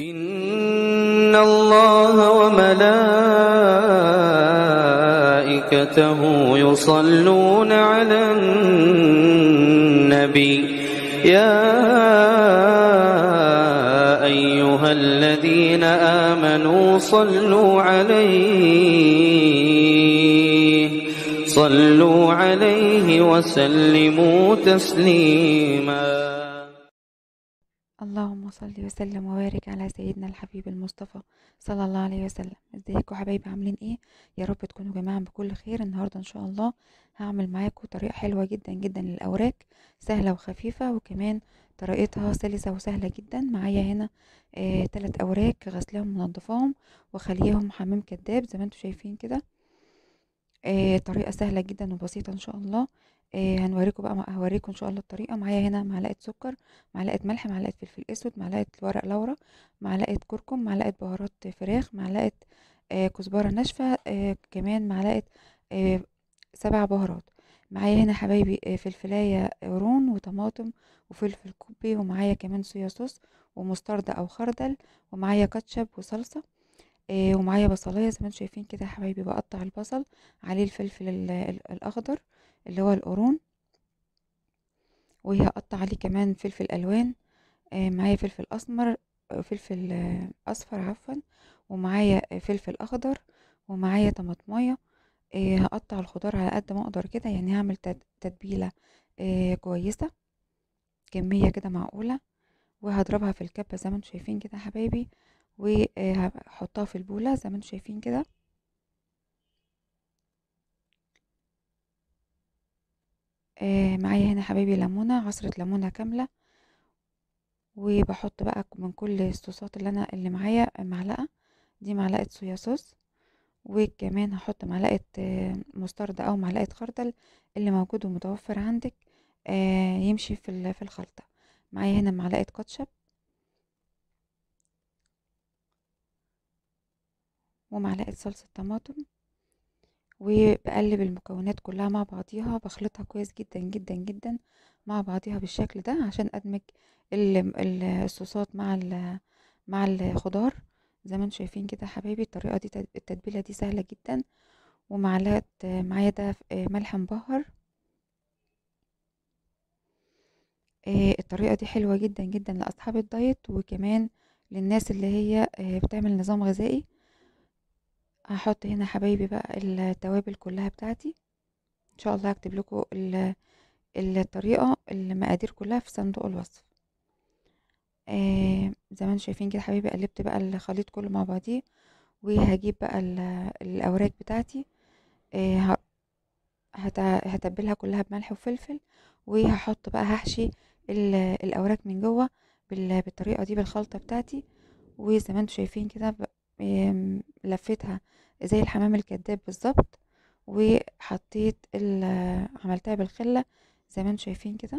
إن الله وملائكته يصلون على النبي يا أيها الذين آمنوا صلوا عليه صلوا عليه وسلموا تسليما اللهم صل وسلم وبارك على سيدنا الحبيب المصطفى صلى الله عليه وسلم ازيكم حبايبي عاملين ايه يا رب تكونوا جميعا بكل خير النهارده ان شاء الله هعمل معاكم طريقه حلوه جدا جدا للاوراق سهله وخفيفه وكمان طريقتها سلسه وسهله جدا معايا هنا آه تلات اوراق غسلاهم منضفاهم وخليهم حمام كداب زي ما انتم شايفين كده آه طريقه سهله جدا وبسيطه ان شاء الله آه هنوريكم بقى هوريكم ان شاء الله الطريقه معايا هنا معلقه سكر معلقه ملح معلقه فلفل اسود معلقه ورق لورا معلقه كركم معلقه بهارات فراخ معلقه آه كزبره ناشفه آه كمان معلقه آه سبع بهارات معايا هنا حبايبي آه فلفلايه قرون وطماطم وفلفل كوبي ومعايا كمان صويا صوص ومستردة او خردل ومعايا كاتشب وصلصه آه ومعايا بصلايه زي ما انتم شايفين كده يا حبايبي بقطع البصل عليه الفلفل الاخضر اللي هو القرون وهقطع عليه كمان فلفل الوان آه معايا فلفل اسمر فلفل آه اصفر عفوا ومعايا فلفل اخضر ومعايا طماطمايه آه هقطع الخضار على قد ما اقدر كده يعني هعمل تتبيله كويسه كميه كده معقوله وهضربها في الكبه زي ما انتم شايفين كده يا حبايبي وهحطها في البوله زي ما انتم شايفين كده آه معايا هنا حبايبي ليمونة عصرة ليمونة كاملة وبحط بقى من كل الصوصات اللي انا اللي معايا معلقة دي معلقة صويا صوص وكمان هحط معلقة آه مستردة او معلقة خردل اللي موجود ومتوفر عندك آه يمشي في في الخلطة معايا هنا معلقة كاتشب ومعلقة صلصة طماطم وبقلب المكونات كلها مع بعضيها بخلطها كويس جدا جدا جدا مع بعضيها بالشكل ده عشان ادمج الصوصات مع مع الخضار زي ما انتم شايفين كده حبايبي الطريقه دي التتبيله دي سهله جدا ومعلقه معايا ده ملح مبهر الطريقه دي حلوه جدا جدا لاصحاب الدايت وكمان للناس اللي هي بتعمل نظام غذائي هحط هنا حبايبي بقى التوابل كلها بتاعتي ان شاء الله هكتب لكم الطريقه المقادير كلها في صندوق الوصف آه زي ما انتم شايفين كده حبايبي قلبت بقى الخليط كله مع بعضيه وهجيب بقى الاوراق بتاعتي آه هتبلها كلها بملح وفلفل وهحط بقى هحشي الاوراق من جوه بالطريقه دي بالخلطه بتاعتي وزي ما انتم شايفين كده لفيتها زي الحمام الكداب بالظبط وحطيت عملتها بالخله زي ما انتم شايفين كده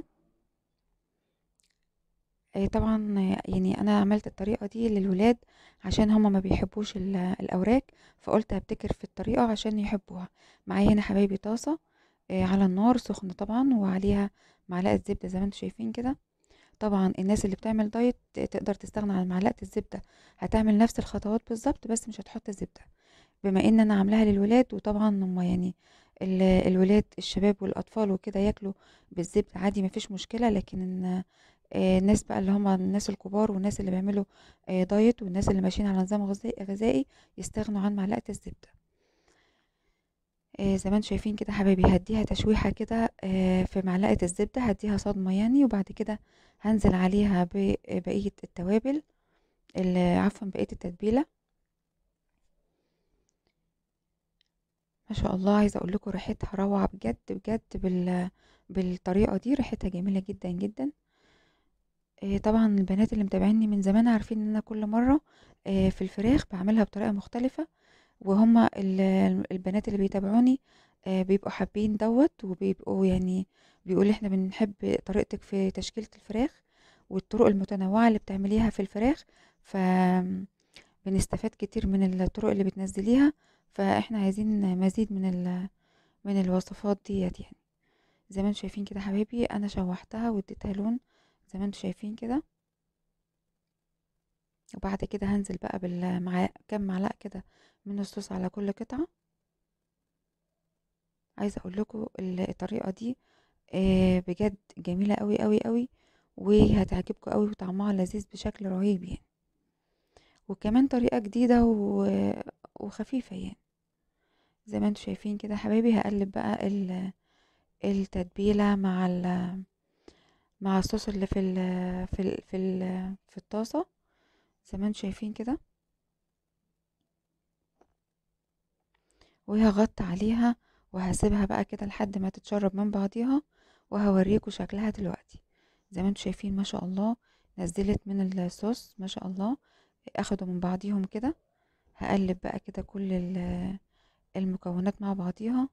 طبعا يعني انا عملت الطريقه دي للولاد عشان هما ما بيحبوش الاوراق فقلت ابتكر في الطريقه عشان يحبوها معايا هنا حبايبي طاسه على النار سخنه طبعا وعليها معلقه زبده زي ما انتم شايفين كده طبعا الناس اللي بتعمل دايت تقدر تستغنى عن معلقه الزبده هتعمل نفس الخطوات بالظبط بس مش هتحط زبده بما ان انا عاملاها للولاد وطبعا هم يعني الولاد الشباب والاطفال وكده ياكلوا بالزبده عادي مفيش مشكله لكن الناس بقى اللي هم الناس الكبار والناس اللي بيعملوا دايت والناس اللي ماشيين على نظام غذائي يستغنوا عن معلقه الزبده زي ما انتم شايفين كده حبايبي هديها تشويحه كده في معلقه الزبده هديها صدمه يعني وبعد كده هنزل عليها ببقيه التوابل عفوا بقيه التتبيله ما شاء الله عايزه اقول لكم ريحتها روعه بجد بجد بال بالطريقه دي ريحتها جميله جدا جدا طبعا البنات اللي متابعيني من زمان عارفين ان انا كل مره في الفراخ بعملها بطريقه مختلفه وهما البنات اللي بيتابعوني بيبقوا حابين دوت وبيبقوا يعني بيقولوا احنا بنحب طريقتك في تشكيلة الفراخ والطرق المتنوعة اللي بتعمليها في الفراخ ف بنستفاد كتير من الطرق اللي بتنزليها فاحنا عايزين مزيد من ال... من الوصفات ديت يعني زي ما انتم شايفين كده حبايبي انا شوحتها واديتها لون زي ما انتم شايفين كده وبعد كده هنزل بقى بالمع كام معلقة كده من الصوص على كل قطعة عايزة اقول لكم الطريقة دي آه، بجد جميلة قوي قوي قوي وهتعجبكم قوي وطعمها لذيذ بشكل رهيب يعني وكمان طريقة جديدة و... وخفيفة يعني زي ما انتم شايفين كده حبايبي هقلب بقى ال... التتبيلة مع ال... مع الصوص اللي في ال... في ال... في ال... في الطاسة زي ما انتم شايفين كده وهغطي عليها وهسيبها بقى كده لحد ما تتشرب من بعضيها وهوريكم شكلها دلوقتي زي ما انتم شايفين ما شاء الله نزلت من الصوص ما شاء الله اخدوا من بعضيهم كده هقلب بقى كده كل ال- المكونات مع بعضيها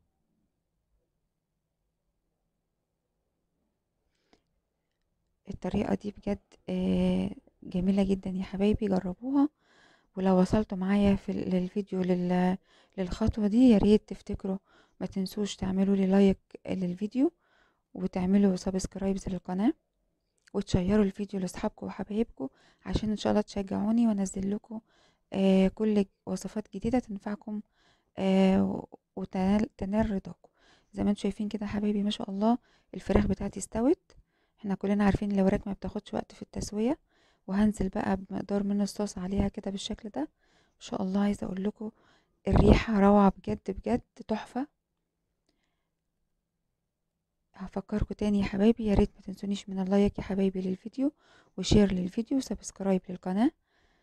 الطريقة دي بجد آه، جميلة جدا يا حبايبي جربوها ولو وصلتوا معايا في ال- للفيديو لل- للخطوة دي يا ريت تفتكروا ما تنسوش تعملوا لي لايك للفيديو وتعملوا سبسكرايبز للقناة وتشيروا الفيديو لاصحابكم وحبايبكم عشان ان شاء الله تشجعوني وانزل لكم آه كل وصفات جديدة تنفعكم آه وتنال تنال رضاكم زي ما انتم شايفين كده حبايبي ما شاء الله الفراخ بتاعتي استوت احنا كلنا عارفين الوراك ما بتاخدش وقت في التسوية وهنزل بقى بمقدار من الصوص عليها كده بالشكل ده ان شاء الله عايزه اقول لكم الريحه روعه بجد بجد تحفه هفكركم تاني يا حبايبي يا ريت ما تنسونيش من اللايك يا حبايبي للفيديو وشير للفيديو وسبسكرايب للقناه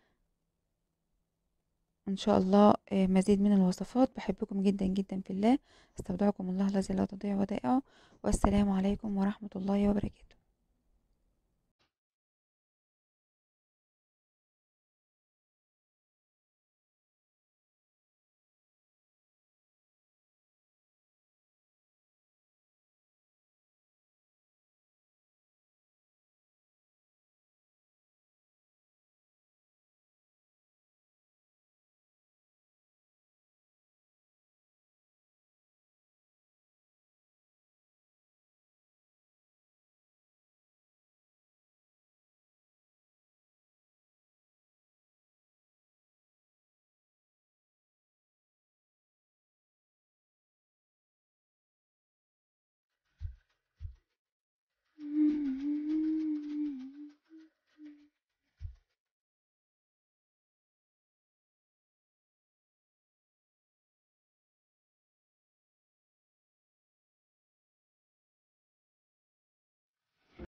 ان شاء الله آه، مزيد من الوصفات بحبكم جدا جدا في الله استودعكم الله الذي لا تضيع ودائعه والسلام عليكم ورحمه الله وبركاته